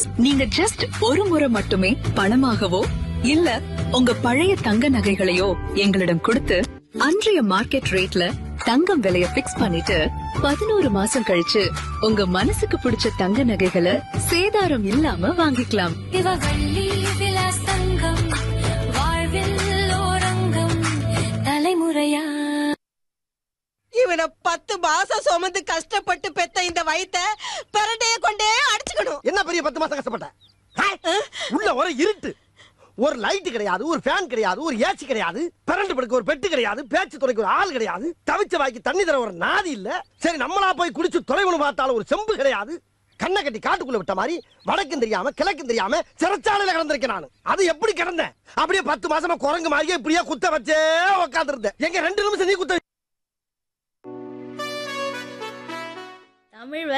நீங்க ஜஸ்ட் ஒரு முறை மட்டுமே பணமாகவோ இல்ல உங்க பழைய தங்க நகைகளையோ எங்களிடம் கொடுத்து அன்றைய மார்க்கெட் ரேட்ல தங்கம் விலைய பிக்ஸ் பண்ணிட்டு பதினோரு மாசம் கழிச்சு உங்க மனசுக்கு பிடிச்ச தங்க நகைகளை சேதாரம் இல்லாம வாங்கிக்கலாம் சிவவள்ளி விலாஸ் தங்கம் வாழ்வில் ஓரங்கம் தலைமுறையா இவனை பத்து மாசம் சுமந்து கஷ்டப்பட்டு பெத்த இந்த வயித்த பிரண்டைய கொண்டே அடிச்சுக்கணும் என்ன பெரிய பத்து மாசம் கஷ்டப்பட்ட ஹே? உள்ள ஒரு இருட்டு ஒரு லைட் கிடையாது ஒரு ஃபேன் கிடையாது ஒரு ஏசி கிடையாது பிறண்டு படுக்க ஒரு பெட்டு கிடையாது பேச்சு துறைக்கு ஒரு ஆள் கிடையாது தவிச்ச வாய்க்கு தண்ணி தர ஒரு நாதி இல்ல சரி நம்மளா போய் குடிச்சு தொலைவனு பார்த்தாலும் ஒரு செம்பு கிடையாது கண்ணை கட்டி காட்டுக்குள்ள விட்ட மாதிரி வடக்கும் தெரியாம கிழக்கும் தெரியாம சிறைச்சாலையில கிடந்திருக்கேன் நான் அது எப்படி கிடந்தேன் அப்படியே பத்து மாசமா குரங்கு மாதிரியே இப்படியே குத்த வச்சே உட்காந்துருந்தேன் எங்க ரெண்டு நிமிஷம் நீ குத்த தமிழ்